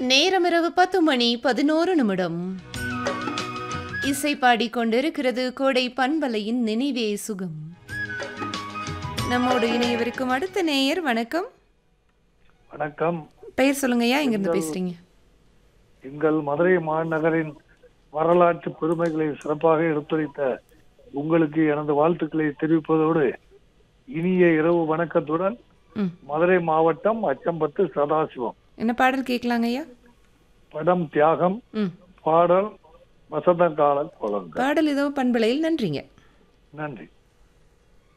நேரம் இரவு பத்து மணி பதினோரு நிமிடம் இசை பாடிக்கொண்டிருக்கிறது கோடை பண்பலையின் நினைவே சுகம் நம்மோடு இணையவிருக்கும் அடுத்த நேயர் வணக்கம் வணக்கம் பெயர் சொல்லுங்கய்யா இங்கிருந்து பேசுறீங்க எங்கள் மதுரை மாநகரின் வரலாற்று பெருமைகளை சிறப்பாக எடுத்துரைத்த உங்களுக்கு எனது வாழ்த்துக்களை தெரிவிப்பதோடு இனிய இரவு வணக்கத்துடன் ம் மதுரை மாவட்டம் அச்சம்பத்து சதாசிவம் என்ன பாடல் கேட்கலாங்க ஐயா படம் தியாகம் ம் பாடல் வசந்த கால குழந்தை பாடல் ஏதோ பண்பலையில் நன்றிங்க நன்றி